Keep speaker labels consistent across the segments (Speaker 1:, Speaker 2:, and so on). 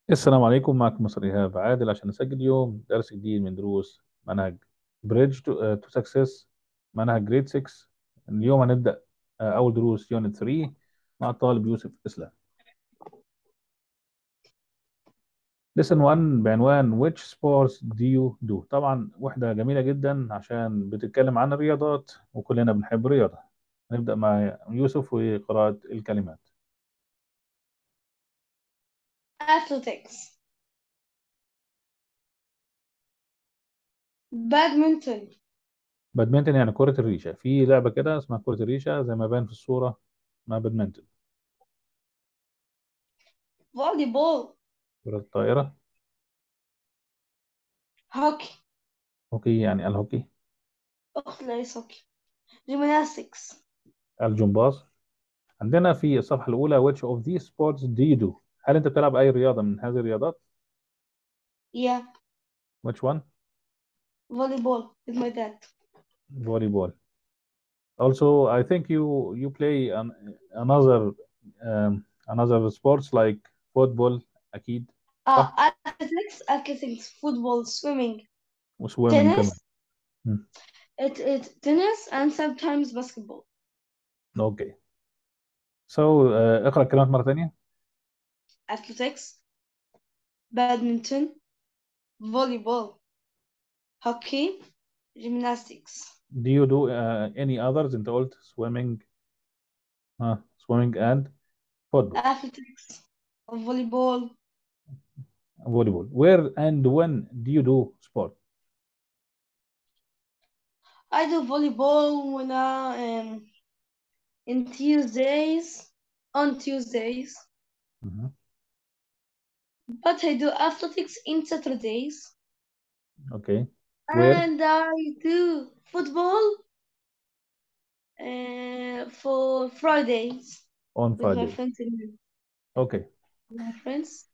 Speaker 1: السلام عليكم معكم مستر إيهاب عادل عشان نسجل اليوم درس جديد من دروس منهج بريدج تو سكسس منهج جريد 6 اليوم هنبدأ آه، أول دروس يونت 3 مع الطالب يوسف إسلام lesson 1 بعنوان which sports do you do طبعا وحدة جميلة جدا عشان بتتكلم عن الرياضات وكلنا بنحب الرياضة هنبدأ مع يوسف وقراءة الكلمات
Speaker 2: athletics badminton
Speaker 1: بادمنتون يعني كرة الريشة في لعبة كده اسمها كرة الريشة زي ما بان في الصورة اسمها بادمنتون
Speaker 2: volleyball
Speaker 1: كرة الطائرة
Speaker 2: hockey
Speaker 1: هوكي يعني الهوكي
Speaker 2: أخت ليس hockey gymnastics
Speaker 1: الجمباز عندنا في الصفحة الأولى which of these sports do you do هل أنت بتلعب أي رياضة من هذه الرياضات
Speaker 2: yeah
Speaker 1: which one
Speaker 2: volleyball with my dad
Speaker 1: volleyball also I think you you play an, another um, another sports like football أكيد
Speaker 2: uh, athletics athletics football swimming
Speaker 1: وسويمنج كمان
Speaker 2: tennis it, it tennis and sometimes basketball
Speaker 1: اوكي so uh, اقرأ الكلمات مرة ثانية
Speaker 2: athletics badminton volleyball hockey gymnastics
Speaker 1: do you do uh, any others أنت قلت swimming ها swimming and football
Speaker 2: athletics volleyball
Speaker 1: volleyball where and when do you do sport
Speaker 2: I do volleyball when I um in Tuesdays on Tuesdays,
Speaker 1: Mhm.
Speaker 2: but I do athletics in Saturdays,
Speaker 1: okay where
Speaker 2: and I do football uh, for Fridays
Speaker 1: on
Speaker 2: with my
Speaker 1: Friday
Speaker 2: friends and
Speaker 1: okay
Speaker 2: my friends.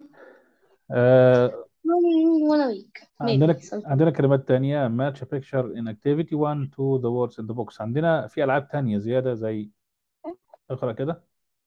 Speaker 1: آه
Speaker 2: One, one a week,
Speaker 1: عندنا
Speaker 2: maybe something.
Speaker 1: عندنا كلمات تانية match a picture in activity 1 to the words in the box عندنا في ألعاب تانية زيادة زي اقرأ كده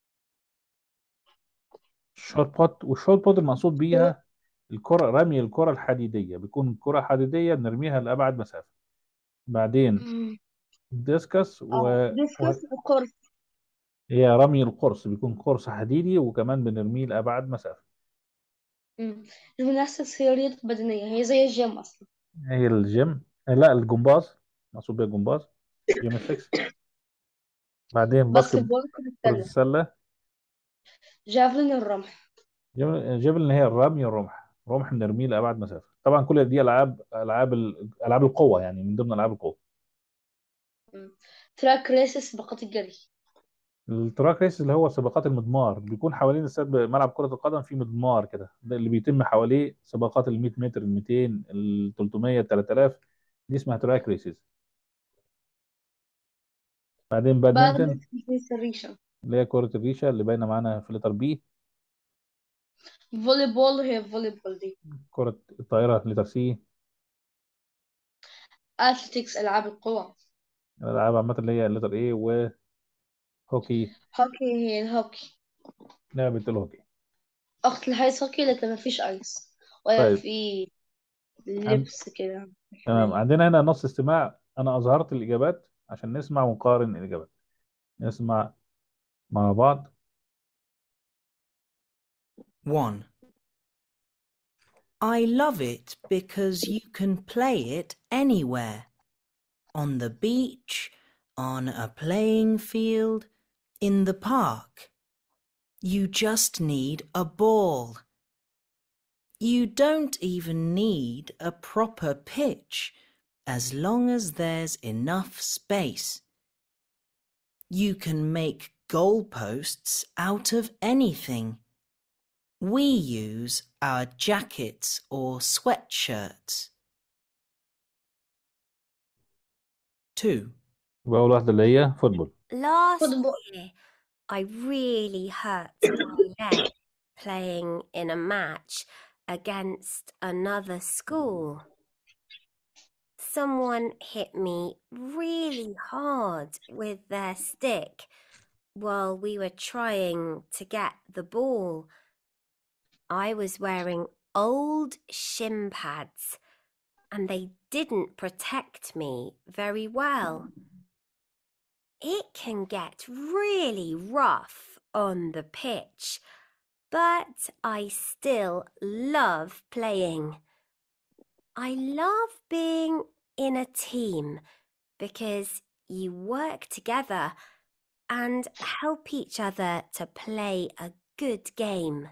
Speaker 1: شوت بوت والشوت بوت المقصود بيها الكرة رمي الكرة الحديدية بيكون كرة حديدية بنرميها لأبعد مسافة بعدين
Speaker 2: Mm.
Speaker 1: ديسكس و...
Speaker 2: Uh, discus, of course.
Speaker 1: وهي رمي القرص بيكون قرص حديدي وكمان بنرميه لأبعد مسافة
Speaker 2: Mm. Gymnastics هي رياضة بدنية هي زي الجيم أصلا.
Speaker 1: هي الجيم لا الجمباز مقصود بيها الجمباز جيمستكس بعدين باسكت
Speaker 2: باسكتبول كرة
Speaker 1: كرة
Speaker 2: السلة
Speaker 1: السلة
Speaker 2: جافلين الرمح
Speaker 1: جيفل اللي هي الرمي الرمح رمح بنرميه لأبعد مسافة طبعا كل دي ألعاب ألعاب ال- ألعاب القوة يعني من ضمن ألعاب القوة
Speaker 2: Mm. تراك ريس سباقات الجري
Speaker 1: التراك ريس اللي هو سباقات المضمار بيكون حوالين استاد ملعب كرة القدم في مضمار كده ده اللي بيتم حواليه سباقات ال 100 متر ال 200 ال 300 ال 3000 دي اسمها تراك ريسز بعدين
Speaker 2: بعد
Speaker 1: بادمنتون
Speaker 2: تنس الريشة
Speaker 1: اللي هي كرة الريشة اللي باينة معانا في لتر بي
Speaker 2: فولي بول هي فولي بول دي
Speaker 1: كرة الطائرة لتر سي
Speaker 2: أثليتكس ألعاب القوى
Speaker 1: الألعاب عامة اللي هي لتر اي وهوكي
Speaker 2: هوكي هي الهوكي
Speaker 1: لعبة الهوكي
Speaker 2: أخت الهايس هوكي لكن مفيش أيس ولا
Speaker 1: طيب
Speaker 2: في
Speaker 1: عند...
Speaker 2: لبس كده
Speaker 1: تمام عندنا هنا نص استماع أنا أظهرت الإجابات عشان نسمع ونقارن الإجابات نسمع مع بعض
Speaker 3: 1. I love it because you can play it anywhere. On the beach, on a playing field, in the park. You just need a ball. You don't even need a proper pitch as long as there's enough space. You can make goalposts out of anything. We use our jackets or sweatshirts. 2.
Speaker 1: يبقى أول واحدة اللي هي فوتبول
Speaker 4: Last
Speaker 2: فوتبول
Speaker 4: year, I really hurt my leg playing in a match against another school. Someone hit me really hard with their stick while we were trying to get the ball. I was wearing old shin pads and they didn't protect me very well. It can get really rough on the pitch, but I still love playing. I love being in a team because you work together and help each other to play a good game.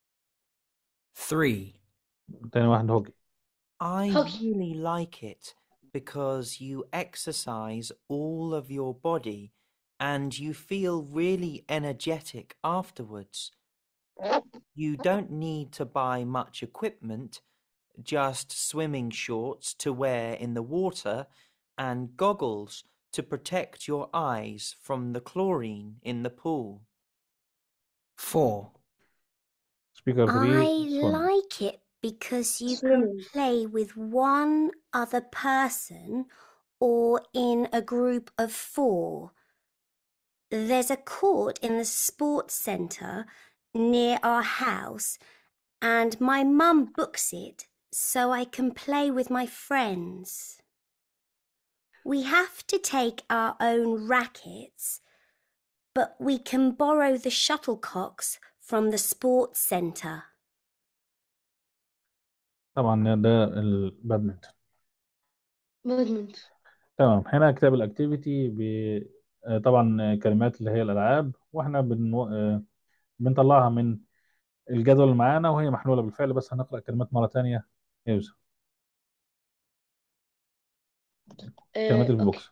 Speaker 3: 3.
Speaker 1: تاني واحد هوكي
Speaker 3: I
Speaker 2: Hockey.
Speaker 3: really like it because you exercise all of your body and you feel really energetic afterwards. You don't need to buy much equipment, just swimming shorts to wear in the water and goggles to protect your eyes from the chlorine in the pool. 4.
Speaker 1: سبيكر 3
Speaker 4: I
Speaker 1: swim.
Speaker 4: like it because you can
Speaker 2: Swimming.
Speaker 4: play with one other person or in a group of four. There's a court in the sports centre near our house, and my mum books it so I can play with my friends. We have to take our own rackets, but we can borrow the shuttlecocks from the sports centre.
Speaker 1: طبعا ده البادمنتون
Speaker 2: مدمنت
Speaker 1: تمام هنا كتاب الاكتيفيتي ب... آه، طبعا كلمات اللي هي الالعاب واحنا بن... آه، بنطلعها من الجدول اللي معانا وهي محلوله بالفعل بس هنقرا كلمات مره تانية يا يوسف كلمات اللي في
Speaker 2: آه،
Speaker 1: البوكس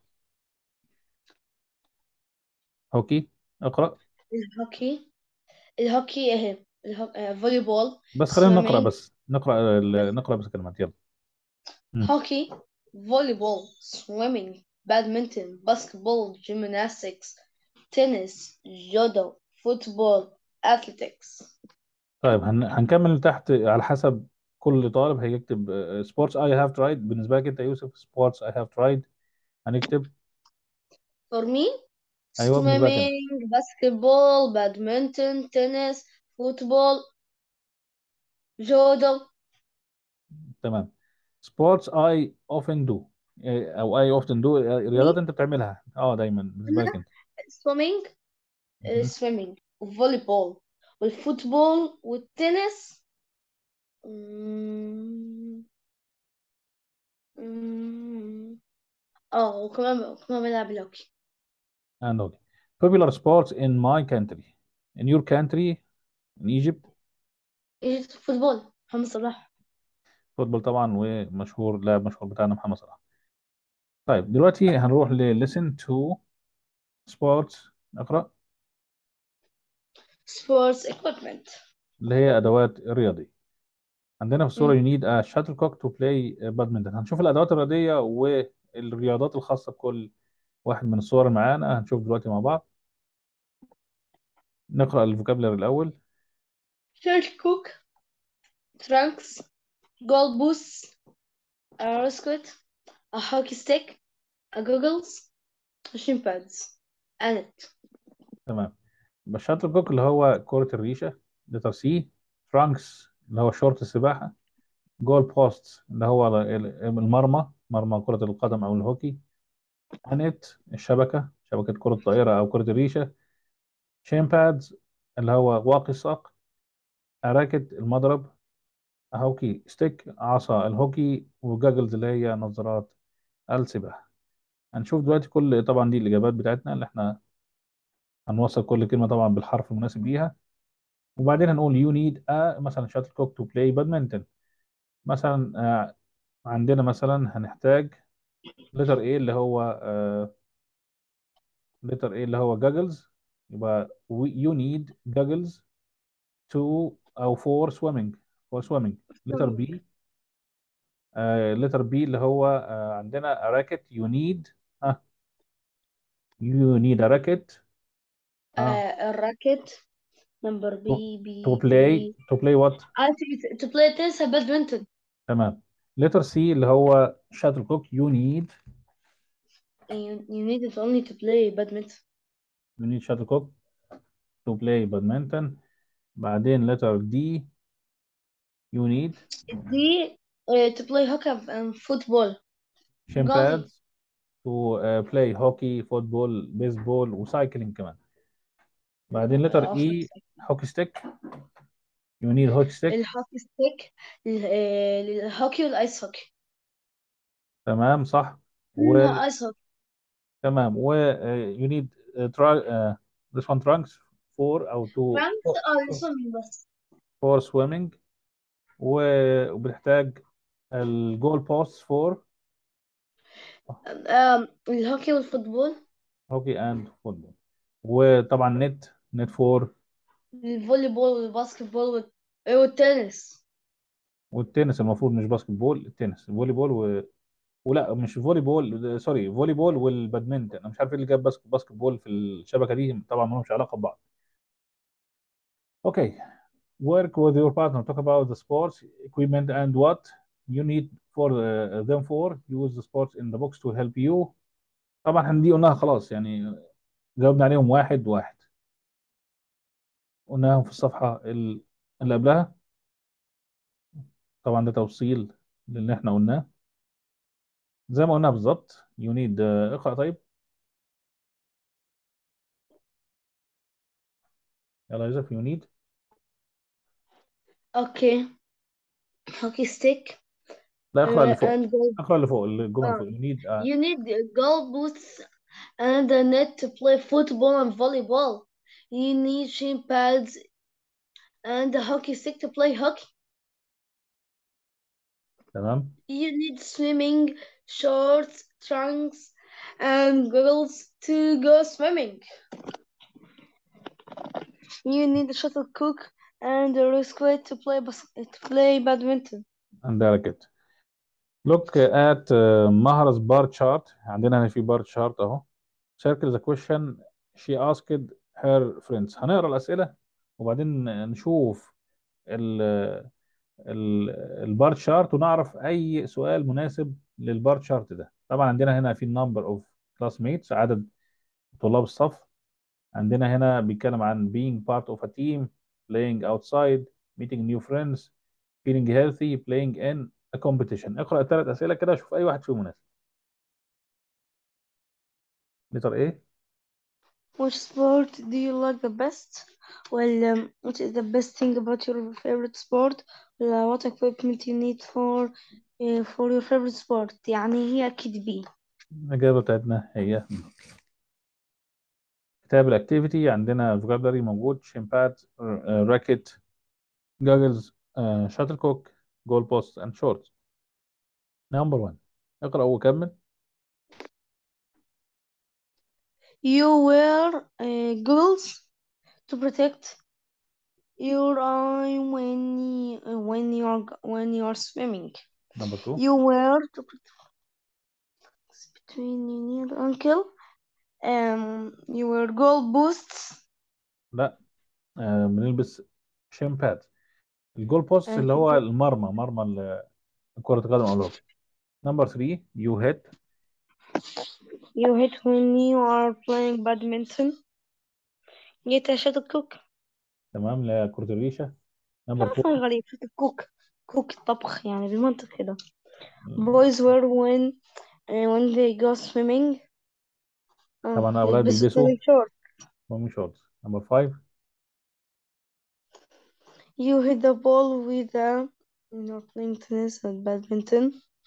Speaker 1: هوكي اقرا
Speaker 2: الهوكي الهوكي اهي الهو... آه، فولي بول
Speaker 1: بس خلينا نقرا
Speaker 2: swimming
Speaker 1: بس نقرا ال... نقرا بس كلمات يلا مم.
Speaker 2: hockey volleyball swimming badminton basketball gymnastics tennis judo football athletics
Speaker 1: طيب هن... هنكمل تحت على حسب كل طالب هيكتب سبورتس اي هاف ترايد بالنسبه لك انت يا يوسف سبورتس اي هاف ترايد هنكتب
Speaker 2: for me
Speaker 1: ايوه بالنسبه لك انت
Speaker 2: swimming basketball badminton tennis football judo
Speaker 1: تمام سبورتس اي اوفن دو او اي اوفتن دو رياضات
Speaker 2: me
Speaker 1: انت بتعملها اه دايما بالنسبه لك انت
Speaker 2: swimming آه،
Speaker 1: مهم.
Speaker 2: swimming وفوليبول والفوتبول والتنس مم، مم، اه وكمان وكمان بلعب الهوكي
Speaker 1: and okay popular sports in my country in your country in Egypt
Speaker 2: ايجيبت فوتبول محمد صلاح
Speaker 1: فوتبول طبعا ومشهور لاعب مشهور بتاعنا محمد صلاح طيب دلوقتي هنروح ل listen to sports اقرا
Speaker 2: سبورتس equipment
Speaker 1: اللي هي ادوات الرياضيه عندنا في الصوره
Speaker 2: مم.
Speaker 1: you need a shuttlecock to play badminton هنشوف الادوات الرياضيه والرياضات الخاصه بكل واحد من الصور اللي معانا هنشوف دلوقتي مع بعض نقرا الفوكابلري الاول
Speaker 2: شيرت كوك ترانكس جول بوس راسكوت a hockey stick a goggles a shin pads انت
Speaker 1: تمام يبقى الشاتل كوك اللي هو كرة الريشة لتر سي فرانكس اللي هو شورت السباحة جول بوست اللي هو ال- المرمى مرمى كرة القدم أو الهوكي انت الشبكة شبكة كرة الطائرة أو كرة الريشة شين بادز اللي هو واقي الساق راكت المضرب هوكي ستيك عصا الهوكي وجاجلز اللي هي نظارات السباحة هنشوف دلوقتي كل طبعا دي الإجابات بتاعتنا اللي احنا هنوصل كل كلمة طبعا بالحرف المناسب ليها وبعدين هنقول you need a مثلا شاتل كوك to play badminton مثلا آه، عندنا مثلا هنحتاج letter A اللي هو آه، letter A اللي هو goggles يبقى we- you need goggles to أو for swimming for swimming letter B آه، letter B اللي هو آه، عندنا a racket you need ها you need a racket ها
Speaker 2: آه الراكت نمبر
Speaker 1: to,
Speaker 2: بي
Speaker 1: to
Speaker 2: بي
Speaker 1: play
Speaker 2: بي
Speaker 1: to play what
Speaker 2: I think to play tennis and badminton
Speaker 1: تمام letter C اللي هو shuttlecock you need
Speaker 2: you, you need it only to play badminton
Speaker 1: you need shuttlecock to play badminton بعدين letter D you need
Speaker 2: دي uh, to play hockey and football
Speaker 1: shin
Speaker 2: golf
Speaker 1: pads to uh, play hockey football baseball وسايكلينج كمان بعدين letter
Speaker 2: اه
Speaker 1: E hockey stick you need hockey stick
Speaker 2: الهوكي ستيك للهوكي والايس هوكي
Speaker 1: تمام صح و
Speaker 2: لا ايس هوكي
Speaker 1: تمام و uh, you need uh, tra- uh, this one trunks for أو to
Speaker 2: فرانكس
Speaker 1: for,
Speaker 2: اه للسويمنج بس
Speaker 1: for swimming و- وبنحتاج الجول بوست فور
Speaker 2: آم، الهوكي والفوتبول
Speaker 1: هوكي اند فوتبول وطبعا نت نت فور
Speaker 2: الفولي بول والباسكت بول وال- والتنس
Speaker 1: والتنس المفروض مش باسكت بول التنس الفولي بول و... ولا مش فولي بول سوري فولي بول والبادمنتون انا مش عارف ايه اللي جاب باسكت باسكت بول في الشبكه دي طبعا ما لهمش علاقه ببعض اوكي work with your partner talk about the sports equipment and what you need for uh, them for use the sports in the box to help you طبعا احنا دي قلناها خلاص يعني جاوبنا عليهم واحد واحد قلناهم في الصفحه ال- اللي قبلها طبعا ده توصيل للي احنا قلناه زي ما قلنا بالظبط you need uh, اقرأ طيب يلا يا يوسف you need
Speaker 2: اوكي هوكي ستيك
Speaker 1: لا اقرأ اللي فوق
Speaker 2: and goal
Speaker 1: اقرأ اللي فوق الجمل اللي
Speaker 2: آه.
Speaker 1: فوق you need uh,
Speaker 2: you need goal boots and a net to play football and volleyball you need shin pads and a hockey stick to play hockey
Speaker 1: تمام
Speaker 2: you need swimming shorts trunks and goggles to go swimming you need a shuttlecock and a racket to play bas- to play badminton
Speaker 1: and racket look at uh, مهر's bar chart عندنا هنا في bar chart اهو circle the question she asked her friends هنقرأ الأسئلة وبعدين نشوف ال ال البار شارت ونعرف اي سؤال مناسب للبار شارت ده طبعا عندنا هنا في النمبر اوف classmates عدد طلاب الصف عندنا هنا بيتكلم عن being part of a team playing outside meeting new friends feeling healthy playing in a competition اقرأ الثلاث أسئلة كده شوف أي واحد فيهم مناسب لتر ايه
Speaker 2: which sport do you like the best well um, what is the best thing about your favorite sport well, what equipment you need for uh, for your favorite sport يعني هي أكيد بي
Speaker 1: الإجابة بتاعتنا هي كتاب الاكتيفيتي عندنا vocabulary موجود شيمباد راكت جاجلز شاتل كوك جول بوست اند شورت نمبر 1 اقرأ وكمل
Speaker 2: you wear uh, goggles to protect your eye when you, uh, when you are when you are swimming
Speaker 1: نمبر 2
Speaker 2: you wear to protect between your knee and ankle um you wear goal boots
Speaker 1: لا آه بنلبس شيمباد الجول بوست
Speaker 2: and
Speaker 1: اللي هو المرمى مرمى ال- كرة القدم أو الهوكي نمبر 3 يو هيت
Speaker 2: you hit when you are playing badminton get a shuttlecock
Speaker 1: تمام اللي هي كرة الريشة نمبر
Speaker 2: عارفة
Speaker 1: 4
Speaker 2: غريب shuttlecock كوك الطبخ يعني بالمنطق كده boys wear when uh, when they go swimming آه
Speaker 1: طبعا الأولاد
Speaker 2: يلبسوا
Speaker 1: بيلبسوا
Speaker 2: swimming shorts
Speaker 1: سويمنج شورتس نمبر 5
Speaker 2: you hit the ball with a you're playing tennis and badminton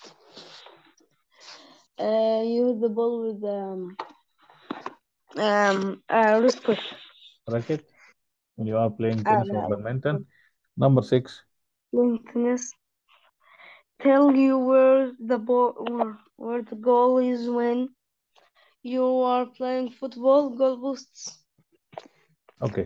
Speaker 2: uh, you hit the ball with um um uh, wrist push
Speaker 1: راكت when you are playing
Speaker 2: uh,
Speaker 1: tennis or badminton number 6
Speaker 2: playing tennis tell you where the ball where, where the goal is when you are playing football goal boosts
Speaker 1: okay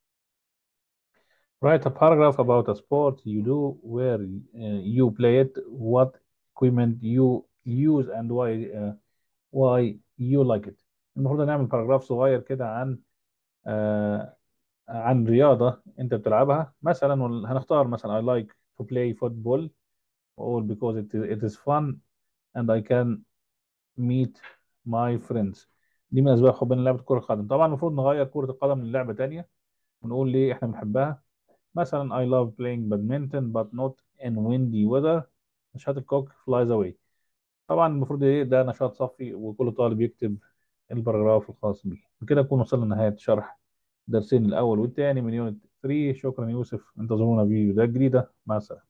Speaker 1: write a paragraph about a sport you do where uh, you play it what equipment you use and why uh, why you like it المفروض نعمل باراجراف صغير كده عن آه عن رياضة انت بتلعبها مثلا وال- هنختار مثلا I like to play football all because it, it is fun and I can meet my friends دي من أسباب حبنا لعبة كرة القدم طبعا المفروض نغير كرة القدم للعبة تانية ونقول ليه احنا بنحبها مثلا I love playing badminton but not in windy weather shuttlecock flies away طبعا المفروض ايه ده نشاط صفي وكل طالب يكتب الباراجراف الخاص بيه بكده نكون وصلنا لنهاية شرح درسين الأول والثاني من يونت 3 شكرا يوسف انتظرونا في فيديوهات جديدة مع السلامة